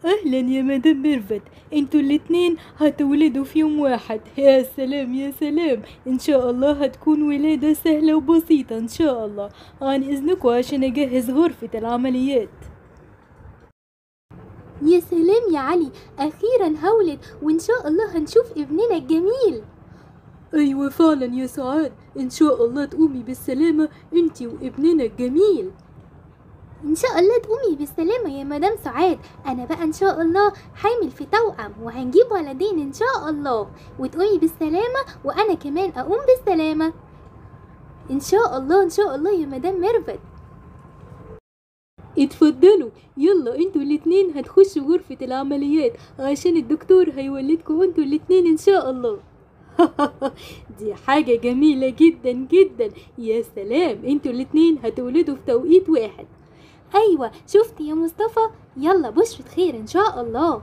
اهلا يا مدام ميرفت انتوا الاتنين هتولدوا في يوم واحد يا سلام يا سلام ان شاء الله هتكون ولادة سهلة وبسيطة ان شاء الله عن اذنكم عشان اجهز غرفة العمليات يا سلام يا علي أخيرا هولد وإن شاء الله هنشوف ابننا الجميل ايوه فعلا يا سعاد ان شاء الله تقومي بالسلامة انتي وابننا الجميل إن شاء الله تقومي بالسلامة يا مدام سعاد أنا بقى إن شاء الله حامل في توأم وهنجيب ولدين إن شاء الله وتقومي بالسلامة وأنا كمان أقوم بالسلامة إن شاء الله إن شاء الله يا مدام ميرفت اتفضلوا يلا انتوا الاتنين هتخشوا غرفة العمليات عشان الدكتور هيولدكوا انتوا الاتنين ان شاء الله دي حاجة جميلة جدا جدا يا سلام انتوا الاتنين هتولدوا في توقيت واحد أيوة شفت يا مصطفى يلا بشرة خير إن شاء الله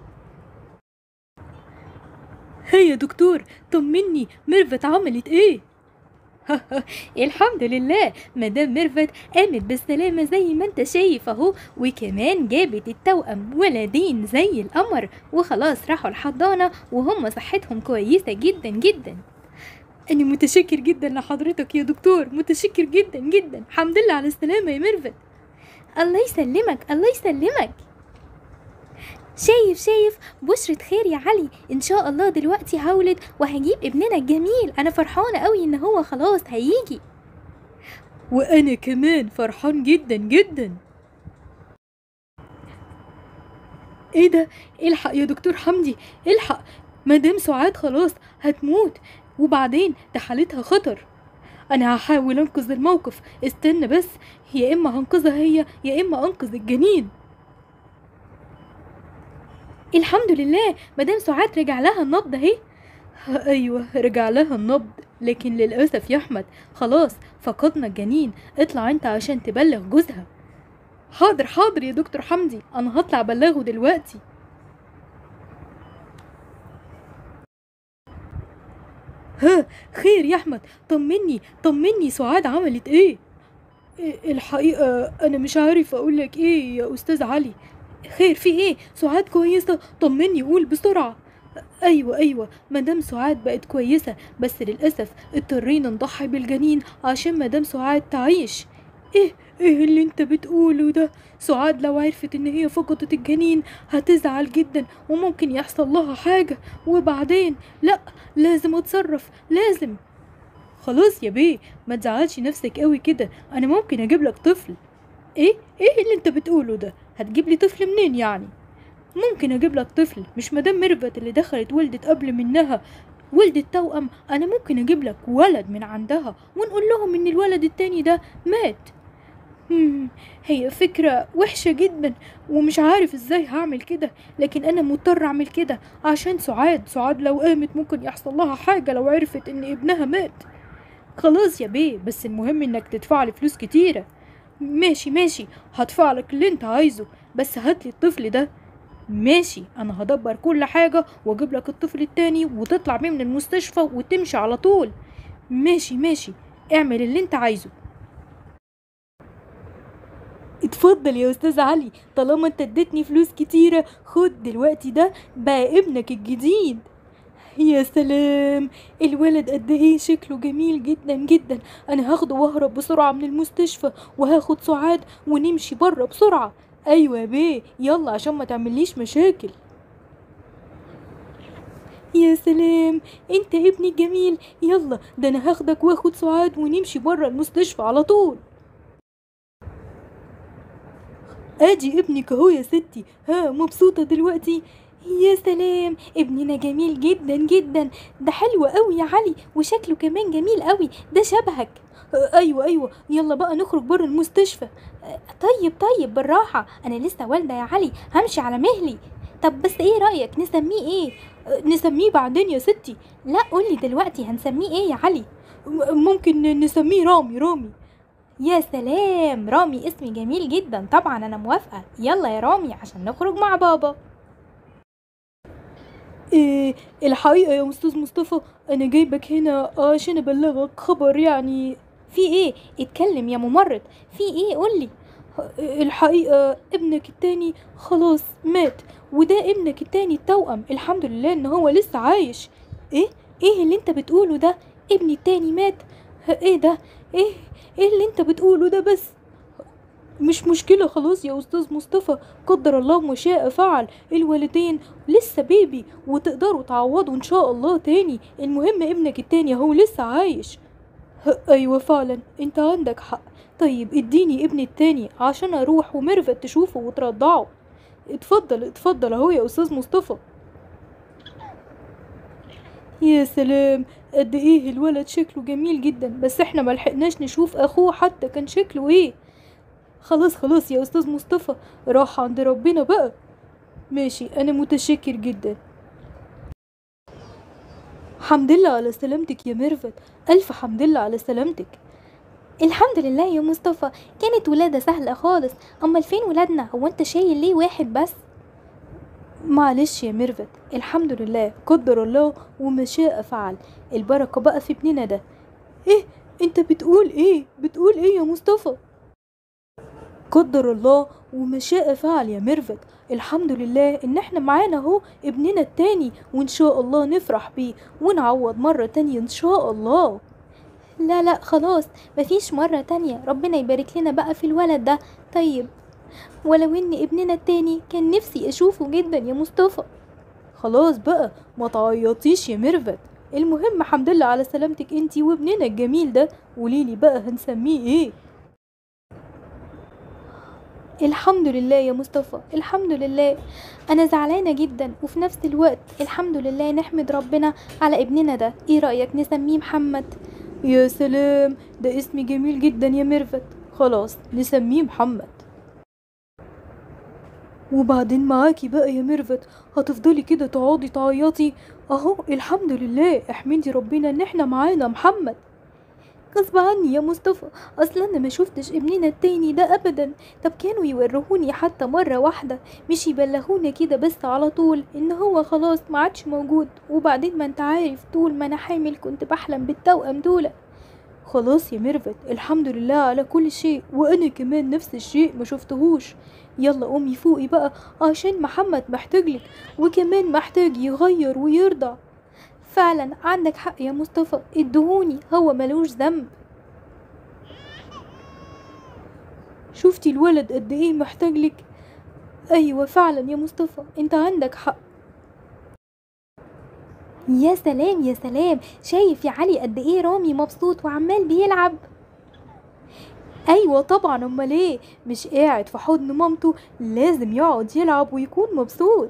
هيا يا دكتور طمني ميرفت عملت ايه الحمد لله مدام ميرفت قامت بالسلامة زي ما انت شايف اهو وكمان جابت التوأم ولدين زي القمر وخلاص راحوا الحضانة وهم صحتهم كويسة جدا جدا أنا متشكر جدا لحضرتك يا دكتور متشكر جدا جدا الحمد لله على السلامة يا ميرفت الله يسلمك الله يسلمك شايف شايف بشرة خير يا علي ان شاء الله دلوقتي هولد وهجيب ابننا الجميل انا فرحانة قوي ان هو خلاص هيجي وأنا كمان فرحان جدا جدا ايه ده الحق يا دكتور حمدي الحق مدام سعاد خلاص هتموت وبعدين ده حالتها خطر انا هحاول انقذ الموقف استنى بس يا اما هنقذها هي يا اما انقذ الجنين الحمد لله مدام سعاد رجع لها النبض اهي ايوه رجع لها النبض لكن للاسف يا احمد خلاص فقدنا الجنين اطلع انت عشان تبلغ جوزها حاضر حاضر يا دكتور حمدي انا هطلع ابلغه دلوقتي ها خير يا احمد طمني طمني سعاد عملت ايه إيه، الحقيقة أنا مش عارف أقولك إيه يا أستاذ علي خير في إيه سعاد كويسة طمني قول بسرعة أيوة أيوة مدام سعاد بقت كويسة بس للأسف اضطرينا نضحي بالجنين عشان مدام سعاد تعيش إيه إيه اللي أنت بتقوله ده سعاد لو عرفت إن هي فقدت الجنين هتزعل جدا وممكن يحصل لها حاجة وبعدين لأ لازم أتصرف لازم خلاص يا بيه ما تزعلش نفسك قوي كده انا ممكن اجيب لك طفل ايه ايه اللي انت بتقوله ده هتجيب لي طفل منين يعني ممكن اجيب لك طفل مش مدام ميرفت اللي دخلت ولدت قبل منها ولدت توأم انا ممكن اجيب لك ولد من عندها ونقول لهم ان الولد التاني ده مات مم، هي فكرة وحشة جدا ومش عارف ازاي هعمل كده لكن انا مضطر اعمل كده عشان سعاد سعاد لو قامت ممكن يحصل لها حاجة لو عرفت ان ابنها مات خلاص يا بيه بس المهم انك تدفع لي فلوس كتيرة ماشي ماشي هدفع لك اللي انت عايزه بس هات لي الطفل ده ماشي انا هدبر كل حاجة واجيب لك الطفل التاني وتطلع بيه من المستشفى وتمشي على طول ماشي ماشي اعمل اللي انت عايزه اتفضل يا استاذ علي طالما انت اديتني فلوس كتيرة خد دلوقتي ده بقى ابنك الجديد يا سلام الولد قد ايه شكله جميل جدا جدا انا هاخده واهرب بسرعة من المستشفى وهاخد سعاد ونمشي بره بسرعة ايوه يا بيه يلا عشان ما تعمليش مشاكل يا سلام انت ابني جميل يلا ده انا هاخدك واخد سعاد ونمشي بره المستشفى على طول ادي ابنك اهو يا ستي ها مبسوطة دلوقتي يا سلام ابننا جميل جدا جدا ده حلو قوي يا علي وشكله كمان جميل قوي ده شبهك آه، ايوه ايوه يلا بقى نخرج بره المستشفى آه، طيب طيب بالراحة انا لسه والدة يا علي همشي على مهلي طب بس ايه رأيك نسميه ايه آه، نسميه بعدين يا ستي لا قولي دلوقتي هنسميه ايه يا علي م- ممكن نسميه رامي رامي يا سلام رامي اسم جميل جدا طبعا انا موافقة يلا يا رامي عشان نخرج مع بابا إيه الحقيقة يا أستاذ مصطفى أنا جايبك هنا عشان أبلغك خبر يعني في إيه اتكلم يا ممرض في إيه قولي الحقيقة ابنك التاني خلاص مات وده ابنك التاني التوأم الحمد لله ان هو لسه عايش ايه ايه اللي انت بتقوله ده ابني التاني مات ه- ايه ده ايه ايه اللي انت بتقوله ده بس مش مشكلة خلاص يا أستاذ مصطفى قدر الله ما شاء فعل الوالدين لسه بيبي وتقدروا تعوضوا إن شاء الله تاني المهم ابنك التاني هو لسه عايش ه- أيوة فعلا أنت عندك حق طيب اديني ابني التاني عشان أروح وميرفت تشوفه وترضعه اتفضل اتفضل أهو يا أستاذ مصطفى يا سلام قد ايه الولد شكله جميل جدا بس احنا ملحقناش نشوف اخوه حتى كان شكله ايه خلاص خلاص يا استاذ مصطفى راح عند ربنا بقى ماشي انا متشكر جدا حمد لله على سلامتك يا ميرفت الف حمد لله على سلامتك الحمد لله يا مصطفى كانت ولادة سهلة خالص أمال فين ولادنا هو أنت شايل ليه واحد بس معلش يا ميرفت الحمد لله قدر الله وما شاء فعل البركة بقى في ابننا ده ايه انت بتقول ايه بتقول ايه يا مصطفى قدر الله وما شاء فعل يا ميرفت الحمد لله ان احنا معانا اهو ابننا التاني وان شاء الله نفرح بيه ونعوض مرة تانية ان شاء الله لا لا خلاص مفيش مرة تانية ربنا يبارك لنا بقى في الولد ده طيب ولو ان ابننا التاني كان نفسي اشوفه جدا يا مصطفى خلاص بقى ما تعيطيش يا ميرفت المهم حمد لله على سلامتك انتي وابننا الجميل ده قوليلي بقى هنسميه ايه الحمد لله يا مصطفى الحمد لله انا زعلانة جدا وفي نفس الوقت الحمد لله نحمد ربنا على ابننا ده ايه رأيك نسميه محمد يا سلام ده اسم جميل جدا يا ميرفت خلاص نسميه محمد وبعدين معاكي بقى يا ميرفت هتفضلي كده تقعدي تعيطي اهو الحمد لله احمدي ربنا ان احنا معانا محمد غصب عني يا مصطفى اصلا انا ما شفتش ابننا التاني ده ابدا طب كانوا يوروهوني حتى مرة واحدة مش يبلغونا كده بس على طول ان هو خلاص ما عادش موجود وبعدين ما انت عارف طول ما انا حامل كنت بحلم بالتوأم دول خلاص يا ميرفت الحمد لله على كل شيء وانا كمان نفس الشيء ما شفتهوش يلا قومي فوقي بقى عشان محمد محتاجلك وكمان محتاج يغير ويرضع فعلا عندك حق يا مصطفى ادهوني هو ملوش ذنب شفتي الولد قد ايه محتاجلك ايوه فعلا يا مصطفى انت عندك حق يا سلام يا سلام شايف يا علي قد ايه رامي مبسوط وعمال بيلعب ايوه طبعا امال ايه مش قاعد في حضن مامته لازم يقعد يلعب ويكون مبسوط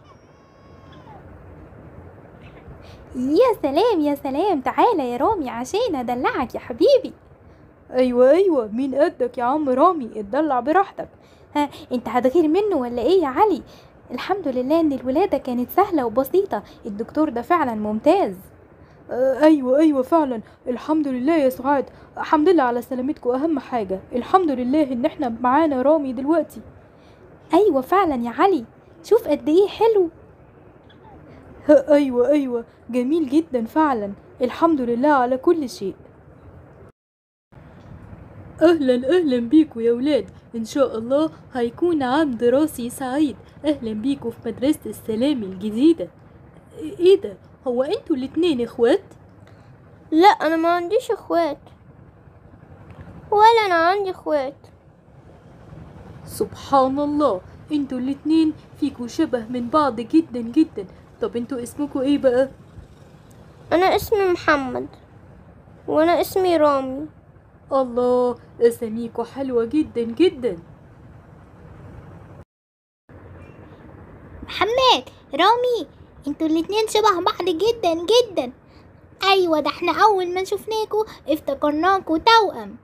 يا سلام يا سلام تعالى يا رامي عشان ادلعك يا حبيبي ايوه ايوه مين قدك يا عم رامي اتدلع براحتك ها انت هتغير منه ولا ايه يا علي الحمد لله ان الولادة كانت سهلة وبسيطة الدكتور ده فعلا ممتاز آه ايوه ايوه فعلا الحمد لله يا سعاد الحمد لله على سلامتكم اهم حاجه الحمد لله ان احنا معانا رامي دلوقتي ايوه فعلا يا علي شوف قد ايه حلو ها ايوه ايوه جميل جدا فعلا الحمد لله على كل شيء اهلا اهلا بيكوا يا ولاد ان شاء الله هيكون عام دراسي سعيد اهلا بيكوا في مدرسة السلام الجديدة ايه ده هو انتوا الاتنين اخوات لا انا ما عنديش اخوات ولا انا عندي اخوات سبحان الله انتوا الاتنين فيكوا شبه من بعض جدا جدا طب انتوا اسمكوا ايه بقى انا اسمي محمد وانا اسمي رامي الله اساميكوا حلوة جدا جدا محمد رامي انتوا الاتنين شبه بعض جدا جدا ايوه ده احنا اول ما شفناكوا افتكرناكوا توأم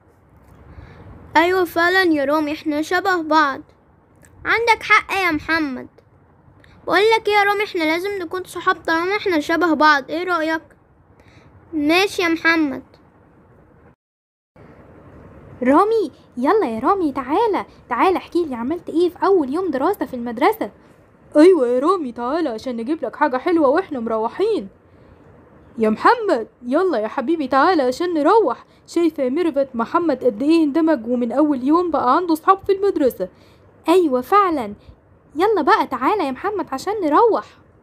ايوه فعلا يا رامي احنا شبه بعض عندك حق يا محمد بقول لك يا رامي احنا لازم نكون صحاب طالما احنا شبه بعض ايه رأيك ماشي يا محمد رامي يلا يا رامي تعالى تعالى احكي لي عملت ايه في اول يوم دراسة في المدرسة ايوه يا رامي تعالى عشان نجيب لك حاجة حلوة واحنا مروحين يا محمد يلا يا حبيبي تعالى عشان نروح شايفة يا ميرفت محمد قد ايه اندمج ومن اول يوم بقى عنده صحاب في المدرسة ايوه فعلا يلا بقى تعالى يا محمد عشان نروح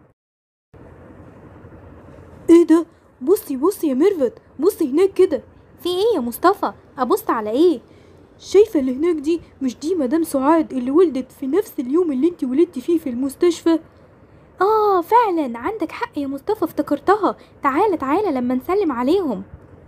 ايه ده بصي بصي يا ميرفت بصي هناك كده في ايه يا مصطفى ابص على ايه شايفة اللي هناك دي مش دي مدام سعاد اللي ولدت في نفس اليوم اللي انت ولدتي فيه في المستشفى اه فعلا عندك حق يا مصطفى افتكرتها تعالى تعالى لما نسلم عليهم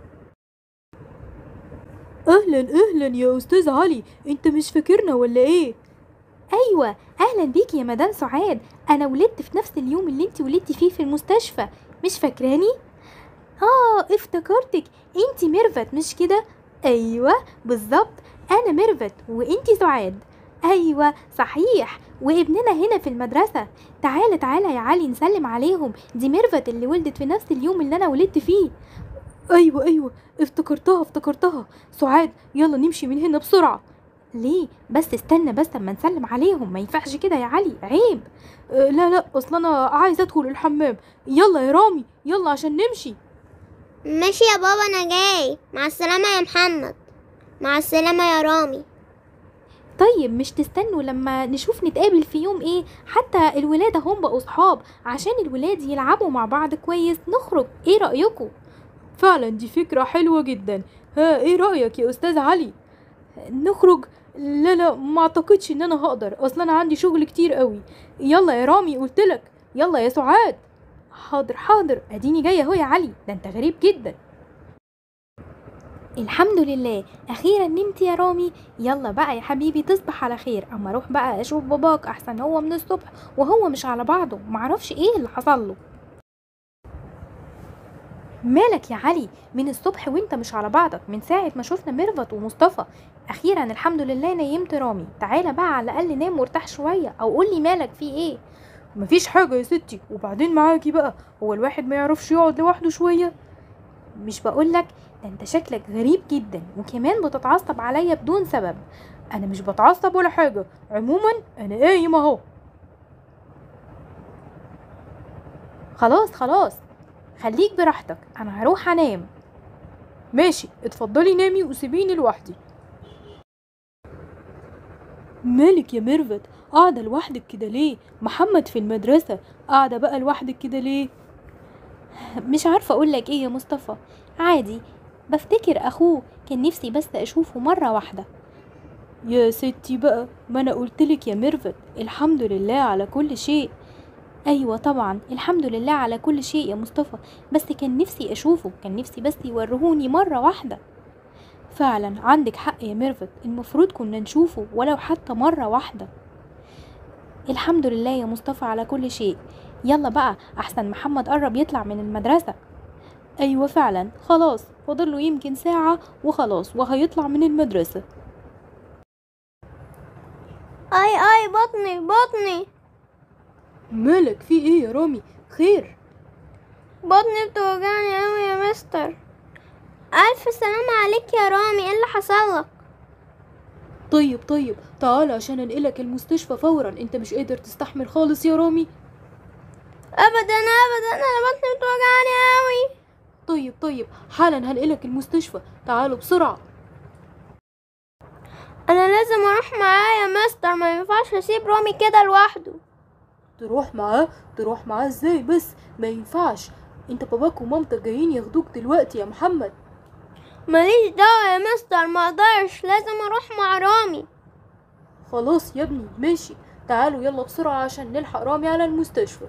اهلا اهلا يا استاذ علي انت مش فاكرنا ولا ايه ايوه اهلا بيكي يا مدام سعاد انا ولدت في نفس اليوم اللي انت ولدتي فيه في المستشفى مش فاكراني اه افتكرتك انت ميرفت مش كده ايوه بالظبط انا ميرفت وانت سعاد ايوه صحيح وابننا هنا في المدرسة تعالى تعالى يا علي نسلم عليهم دي ميرفت اللي ولدت في نفس اليوم اللي انا ولدت فيه ايوه ايوه افتكرتها افتكرتها سعاد يلا نمشي من هنا بسرعة ليه بس استنى بس اما نسلم عليهم ما ينفعش كده يا علي عيب أه لا لا اصل انا عايز ادخل الحمام يلا يا رامي يلا عشان نمشي ماشي يا بابا انا جاي مع السلامة يا محمد مع السلامة يا رامي طيب مش تستنوا لما نشوف نتقابل في يوم ايه حتى الولاد هم بقوا صحاب عشان الولاد يلعبوا مع بعض كويس نخرج ايه رأيكم فعلا دي فكرة حلوة جدا ها ايه رأيك يا استاذ علي نخرج لا لا ما اعتقدش ان انا هقدر اصلا انا عندي شغل كتير قوي يلا يا رامي قلتلك يلا يا سعاد حاضر حاضر اديني جايه اهو يا علي ده انت غريب جدا الحمد لله اخيرا نمت يا رامي يلا بقى يا حبيبي تصبح على خير اما اروح بقى اشوف باباك احسن هو من الصبح وهو مش على بعضه معرفش ايه اللي حصل له مالك يا علي من الصبح وانت مش على بعضك من ساعة ما شفنا ميرفت ومصطفى اخيرا الحمد لله نيمت رامي تعالى بقى على الاقل نام وارتاح شوية او قولي مالك في ايه مفيش حاجة يا ستي وبعدين معاكي بقى هو الواحد ما يعرفش يقعد لوحده شوية مش بقولك ده انت شكلك غريب جدا وكمان بتتعصب عليا بدون سبب انا مش بتعصب ولا حاجة عموما انا قايم اهو خلاص خلاص خليك براحتك انا هروح انام ماشي اتفضلي نامي وسيبيني لوحدي مالك يا ميرفت قاعدة لوحدك كده ليه محمد في المدرسة قاعدة بقى لوحدك كده ليه مش عارفة اقولك ايه يا مصطفى عادي بفتكر اخوه كان نفسي بس اشوفه مرة واحدة يا ستي بقى ما انا قلتلك يا ميرفت الحمد لله على كل شيء ايوه طبعا الحمد لله على كل شيء يا مصطفى بس كان نفسي اشوفه كان نفسي بس يورهوني مرة واحدة فعلا عندك حق يا ميرفت المفروض كنا نشوفه ولو حتى مرة واحدة الحمد لله يا مصطفى على كل شيء يلا بقى احسن محمد قرب يطلع من المدرسة ايوه فعلا خلاص فاضله يمكن ساعة وخلاص وهيطلع من المدرسة اي اي بطني بطني مالك في ايه يا رامي خير بطني بتوجعني اوي يا مستر الف سلامة عليك يا رامي ايه اللي حصلك طيب طيب تعال عشان انقلك المستشفى فورا انت مش قادر تستحمل خالص يا رامي ابدا ابدا انا بطني بتوجعني اوي طيب طيب حالا هنقلك المستشفى تعالوا بسرعة انا لازم اروح معاه يا مستر ما ينفعش اسيب رامي كده لوحده تروح معاه تروح معاه ازاي بس ما ينفعش انت باباك ومامتك جايين ياخدوك دلوقتي يا محمد ماليش دعوة يا مستر ما اقدرش لازم اروح مع رامي خلاص يا ابني ماشي تعالوا يلا بسرعة عشان نلحق رامي على المستشفى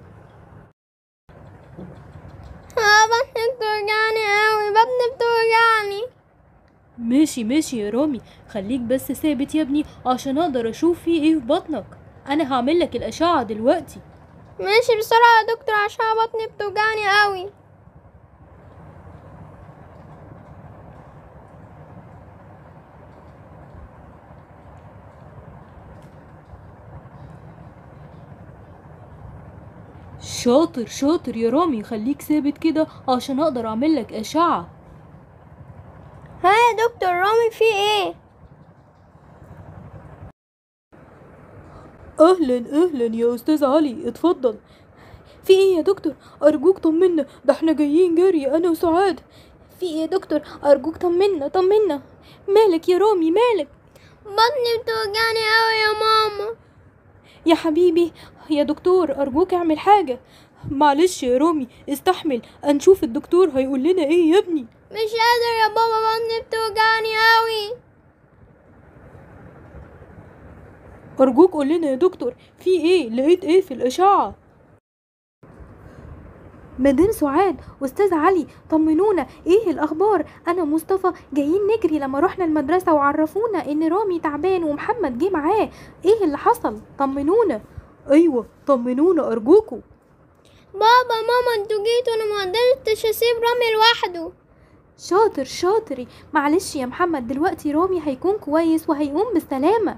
اه بطني بتوجعني اوي بطني بتوجعني ماشي ماشي يا رامي خليك بس ثابت يا ابني عشان اقدر اشوف في ايه في بطنك انا هعمل لك الاشعة دلوقتي ماشي بسرعة يا دكتور عشان بطني بتوجعني اوي شاطر شاطر يا رامي خليك ثابت كده عشان اقدر اعمل لك اشعة ها يا دكتور رامي في ايه اهلا اهلا يا استاذ علي اتفضل في ايه يا دكتور ارجوك طمنا ده احنا جايين جري انا وسعاد في ايه يا دكتور ارجوك طمنا طمنا مالك يا رامي مالك بطني بتوجعني قوي يا ماما يا حبيبي يا دكتور ارجوك اعمل حاجه معلش يا رامي استحمل هنشوف الدكتور هيقول لنا ايه يا ابني مش قادر يا بابا بطني بتوجعني قوي ارجوك قول لنا يا دكتور في ايه لقيت ايه في الاشعه مدام سعاد واستاذ علي طمنونا ايه الاخبار انا ومصطفى جايين نجري لما رحنا المدرسه وعرفونا ان رامي تعبان ومحمد جه معاه ايه اللي حصل طمنونا ايوه طمنونا ارجوكوا بابا ماما انتوا جيتوا انا ما قدرتش اسيب رامي لوحده شاطر شاطري معلش يا محمد دلوقتي رامي هيكون كويس وهيقوم بالسلامة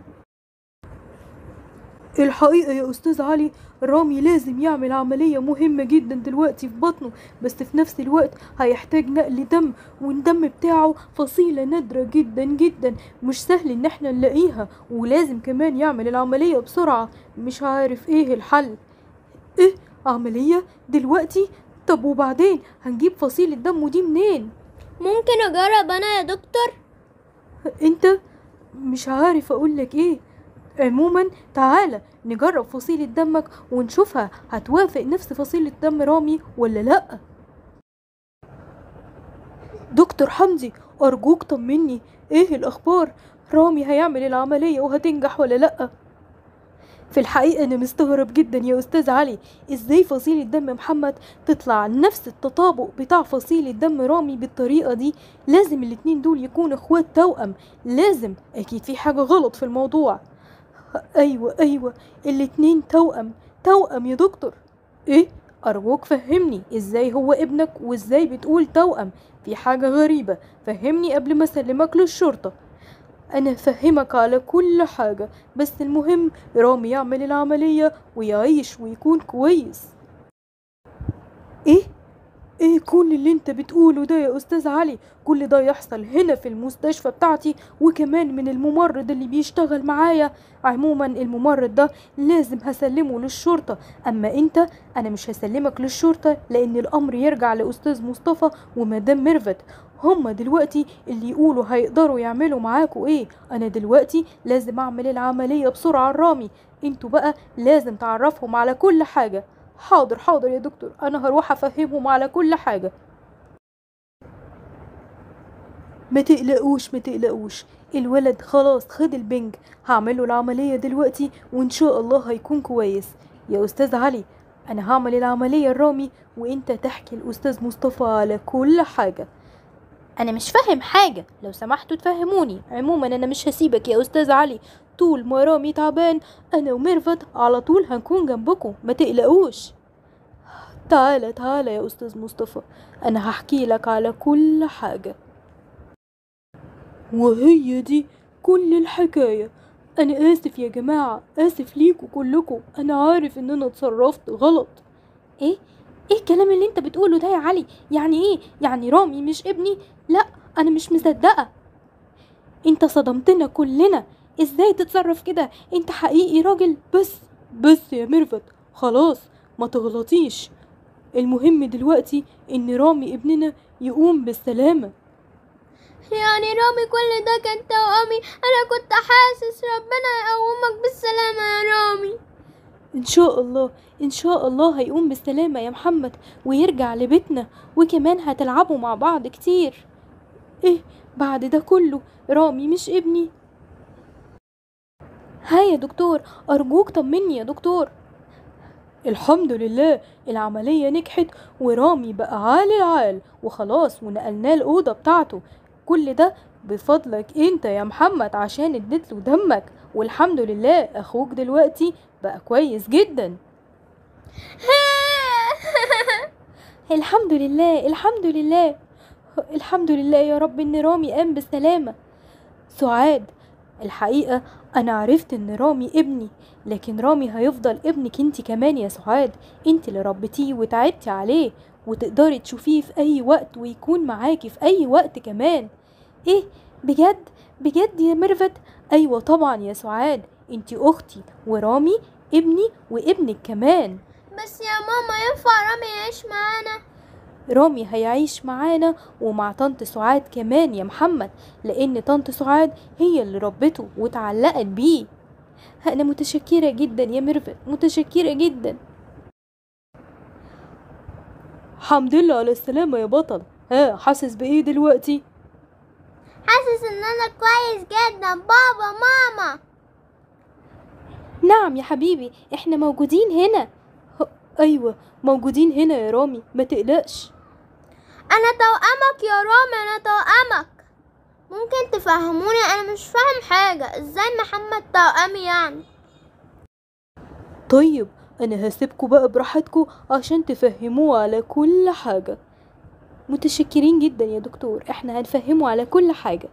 الحقيقة يا أستاذ علي رامي لازم يعمل عملية مهمة جدا دلوقتي في بطنه بس في نفس الوقت هيحتاج نقل دم والدم بتاعه فصيلة نادرة جدا جدا مش سهل ان احنا نلاقيها ولازم كمان يعمل العملية بسرعة مش عارف ايه الحل ايه عملية دلوقتي طب وبعدين هنجيب فصيلة دمه دي منين ممكن اجرب انا يا دكتور انت مش عارف اقولك ايه عموما تعالى نجرب فصيلة دمك ونشوفها هتوافق نفس فصيلة دم رامي ولا لأ دكتور حمدي أرجوك طمني ايه الأخبار رامي هيعمل العملية وهتنجح ولا لأ في الحقيقة أنا مستغرب جدا يا أستاذ علي إزاي فصيلة دم محمد تطلع نفس التطابق بتاع فصيلة دم رامي بالطريقة دي لازم الاتنين دول يكونوا اخوات توأم لازم أكيد في حاجة غلط في الموضوع أيوة أيوة الاتنين توأم توأم يا دكتور إيه أرجوك فهمني إزاي هو ابنك وإزاي بتقول توأم في حاجة غريبة فهمني قبل ما أسلمك للشرطة أنا فهمك على كل حاجة بس المهم رامي يعمل العملية ويعيش ويكون كويس إيه؟ إيه كل اللي أنت بتقوله ده يا أستاذ علي كل ده يحصل هنا في المستشفى بتاعتي وكمان من الممرض اللي بيشتغل معايا عموما الممرض ده لازم هسلمه للشرطة أما أنت أنا مش هسلمك للشرطة لأن الأمر يرجع لأستاذ مصطفى ومدام ميرفت هما دلوقتي اللي يقولوا هيقدروا يعملوا معاكوا ايه انا دلوقتي لازم اعمل العملية بسرعة لرامي انتوا بقى لازم تعرفهم على كل حاجة حاضر حاضر يا دكتور انا هروح افهمهم على كل حاجة ما تقلقوش ما تقلقوش الولد خلاص خد البنج هعمله العملية دلوقتي وان شاء الله هيكون كويس يا استاذ علي انا هعمل العملية الرامي وانت تحكي الاستاذ مصطفى على كل حاجة انا مش فاهم حاجة لو سمحتوا تفهموني عموما انا مش هسيبك يا استاذ علي طول ما رامي تعبان انا وميرفت على طول هنكون جنبكم ما تقلقوش تعالى تعالى يا استاذ مصطفى انا هحكي لك على كل حاجة وهي دي كل الحكاية انا اسف يا جماعة اسف ليكوا كلكم انا عارف ان انا اتصرفت غلط ايه ايه الكلام اللي انت بتقوله ده يا علي يعني ايه يعني رامي مش ابني لا انا مش مصدقه انت صدمتنا كلنا ازاي تتصرف كده انت حقيقي راجل بس بس يا ميرفت خلاص ما تغلطيش المهم دلوقتي ان رامي ابننا يقوم بالسلامه يعني رامي كل ده كان توأمي انا كنت حاسس ربنا يقومك بالسلامة يا رامي ان شاء الله ان شاء الله هيقوم بالسلامة يا محمد ويرجع لبيتنا وكمان هتلعبوا مع بعض كتير ايه بعد ده كله رامي مش ابني ها يا دكتور ارجوك طمني يا دكتور الحمد لله العملية نجحت ورامي بقى عال العال وخلاص ونقلناه الأوضة بتاعته كل ده بفضلك انت يا محمد عشان اديت له دمك والحمد لله اخوك دلوقتي بقى كويس جدا الحمد لله الحمد لله الحمد لله يا رب ان رامي قام بالسلامة سعاد الحقيقة انا عرفت ان رامي ابني لكن رامي هيفضل ابنك انت كمان يا سعاد انت اللي ربيتيه وتعبتي عليه وتقدري تشوفيه في اي وقت ويكون معاكي في اي وقت كمان ايه بجد بجد يا ميرفت ايوه طبعا يا سعاد انت اختي ورامي ابني وابنك كمان بس يا ماما ينفع رامي يعيش معانا رامي هيعيش معانا ومع طنط سعاد كمان يا محمد لأن طنط سعاد هي اللي ربته واتعلقت بيه أنا متشكرة جدا يا ميرفت متشكرة جدا حمد لله على السلامة يا بطل ها حاسس بإيه دلوقتي؟ حاسس ان انا كويس جدا بابا ماما نعم يا حبيبي احنا موجودين هنا ه- أيوة موجودين هنا يا رامي ما تقلقش انا توأمك يا رامي انا توأمك ممكن تفهموني انا مش فاهم حاجة ازاي محمد توأمي يعني طيب انا هسيبكوا بقى براحتكوا عشان تفهموه على كل حاجة متشكرين جدا يا دكتور احنا هنفهمه على كل حاجة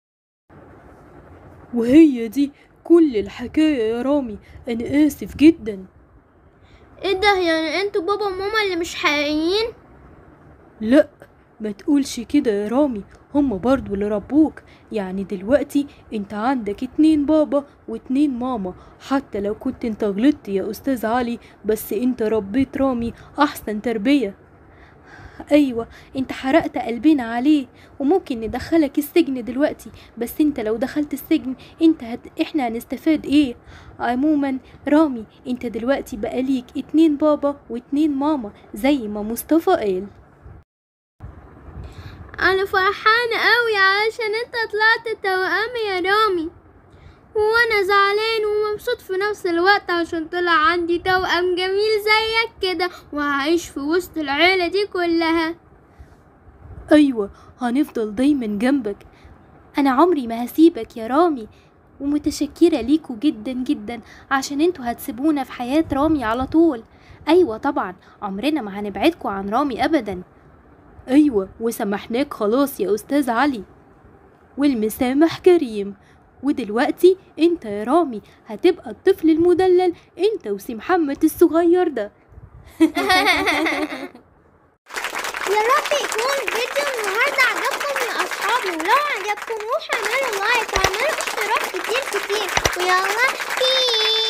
وهي دي كل الحكاية يا رامي انا اسف جدا ايه ده يعني انتوا بابا وماما اللي مش حقيقيين لا ما تقولش كده يا رامي هما برضو اللي ربوك يعني دلوقتي انت عندك اتنين بابا واتنين ماما حتى لو كنت انت غلطت يا استاذ علي بس انت ربيت رامي احسن تربية ايوه انت حرقت قلبنا عليه وممكن ندخلك السجن دلوقتي بس انت لو دخلت السجن انت هت... احنا هنستفاد ايه عموما رامي انت دلوقتي بقى ليك اتنين بابا واتنين ماما زي ما مصطفى قال انا فرحانة قوي علشان انت طلعت توأمي يا رامي وانا زعلان ومبسوط في نفس الوقت عشان طلع عندي توأم جميل زيك كده وهعيش في وسط العيلة دي كلها أيوة هنفضل دايما جنبك أنا عمري ما هسيبك يا رامي ومتشكرة ليكوا جدا جدا عشان انتوا هتسيبونا في حياة رامي على طول أيوة طبعا عمرنا ما هنبعدكوا عن رامي أبدا أيوة وسامحناك خلاص يا أستاذ علي والمسامح كريم ودلوقتي انت يا رامي هتبقى الطفل المدلل انت وسي محمد الصغير ده يا رب يكون فيديو النهاردة عجبكم يا أصحابي ولو عجبكم روحوا اعملوا لايك واعملوا اشتراك كتير كتير ويلا بيس